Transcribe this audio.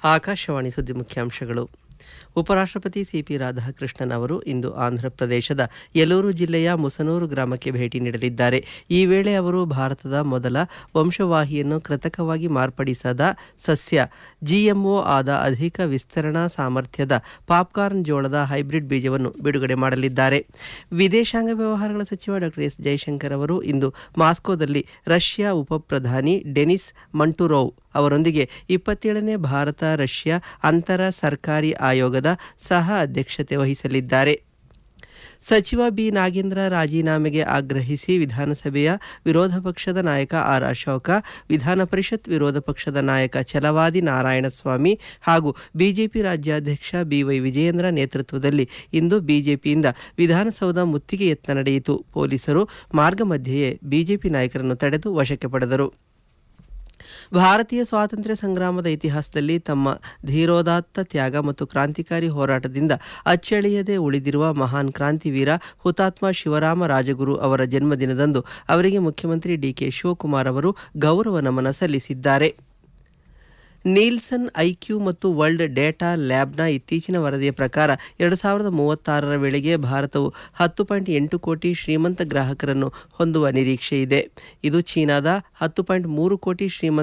ಆಕಾಶವಾಣಿ ಸುದ್ದಿ ಮುಖ್ಯಾಂಶಗಳು ಉಪರಾಷ್ಟ್ರಪತಿ ಸಿಪಿ ರಾಧಾಕೃಷ್ಣನ್ ಅವರು ಇಂದು ಆಂಧ್ರಪ್ರದೇಶದ ಯಲೂರು ಜಿಲ್ಲೆಯ ಮುಸನೂರು ಗ್ರಾಮಕ್ಕೆ ಭೇಟಿ ನೀಡಲಿದ್ದಾರೆ ಈ ವೇಳೆ ಅವರು ಭಾರತದ ಮೊದಲ ವಂಶವಾಹಿಯನ್ನು ಕೃತಕವಾಗಿ ಮಾರ್ಪಡಿಸದ ಸಸ್ಯ ಜಿಎಂಒ ಆದ ಅಧಿಕ ವಿಸ್ತರಣಾ ಸಾಮರ್ಥ್ಯದ ಪಾಪ್ಕಾರ್ನ್ ಜೋಳದ ಹೈಬ್ರಿಡ್ ಬೀಜವನ್ನು ಬಿಡುಗಡೆ ಮಾಡಲಿದ್ದಾರೆ ವಿದೇಶಾಂಗ ವ್ಯವಹಾರಗಳ ಸಚಿವ ಡಾಕ್ಟರ್ ಎಸ್ ಜೈಶಂಕರ್ ಅವರು ಇಂದು ಮಾಸ್ಕೋದಲ್ಲಿ ರಷ್ಯಾ ಉಪ ಪ್ರಧಾನಿ ಡೆನಿಸ್ ಮಂಟುರೋವ್ ಅವರೊಂದಿಗೆ ಇಪ್ಪತ್ತೇಳನೇ ಭಾರತ ರಷ್ಯಾ ಅಂತರ ಸರ್ಕಾರಿ ಆಯೋಗದ ಸಹ ಅಧ್ಯಕ್ಷತೆ ವಹಿಸಲಿದ್ದಾರೆ ಸಚಿವ ಬಿ ನಾಗೇಂದ್ರ ರಾಜೀನಾಮೆಗೆ ಆಗ್ರಹಿಸಿ ವಿಧಾನಸಭೆಯ ವಿರೋಧ ಪಕ್ಷದ ನಾಯಕ ಆರ್ ಅಶೋಕ ವಿಧಾನ ಪರಿಷತ್ ವಿರೋಧ ಪಕ್ಷದ ನಾಯಕ ಛಲವಾದಿ ನಾರಾಯಣಸ್ವಾಮಿ ಹಾಗೂ ಬಿಜೆಪಿ ರಾಜ್ಯಾಧ್ಯಕ್ಷ ಬಿವೈ ವಿಜಯೇಂದ್ರ ನೇತೃತ್ವದಲ್ಲಿ ಇಂದು ಬಿಜೆಪಿಯಿಂದ ವಿಧಾನಸೌಧ ಮುತ್ತಿಗೆ ಯತ್ನ ನಡೆಯಿತು ಪೊಲೀಸರು ಮಾರ್ಗ ಮಧ್ಯೆಯೇ ಬಿಜೆಪಿ ನಾಯಕರನ್ನು ತಡೆದು ವಶಕ್ಕೆ ಪಡೆದರು ಭಾರತೀಯ ಸ್ವಾತಂತ್ರ್ಯ ಸಂಗ್ರಾಮದ ಇತಿಹಾಸದಲ್ಲಿ ತಮ್ಮ ಧೀರೋದಾತ್ತ ತ್ಯಾಗ ಮತ್ತು ಕ್ರಾಂತಿಕಾರಿ ಹೋರಾಟದಿಂದ ಅಚ್ಚಳಿಯದೆ ಉಳಿದಿರುವ ಮಹಾನ್ ಕ್ರಾಂತಿವೀರ ಹುತಾತ್ಮ ಶಿವರಾಮ ರಾಜಗುರು ಅವರ ಜನ್ಮದಿನದಂದು ಅವರಿಗೆ ಮುಖ್ಯಮಂತ್ರಿ ಡಿಕೆ ಶಿವಕುಮಾರ್ ಅವರು ಗೌರವ ನಮನ ಸಲ್ಲಿಸಿದ್ದಾರೆ ನೀಲ್ಸನ್ ಐಕ್ಯೂ ಮತ್ತು ವರ್ಲ್ಡ್ ಡೇಟಾ ಲ್ಯಾಬ್ನ ಇತ್ತೀಚಿನ ವರದಿಯ ಪ್ರಕಾರ ಎರಡು ಸಾವಿರದ ಮೂವತ್ತಾರರ ವೇಳೆಗೆ ಭಾರತವು ಹತ್ತು ಪಾಯಿಂಟ್ ಎಂಟು ಕೋಟಿ ಶ್ರೀಮಂತ ಗ್ರಾಹಕರನ್ನು ಹೊಂದುವ ನಿರೀಕ್ಷೆ ಇದೆ ಇದು ಚೀನಾದ ಹತ್ತು ಪಾಯಿಂಟ್ ಮೂರು ಕೋಟಿ ಶ್ರೀಮಂತ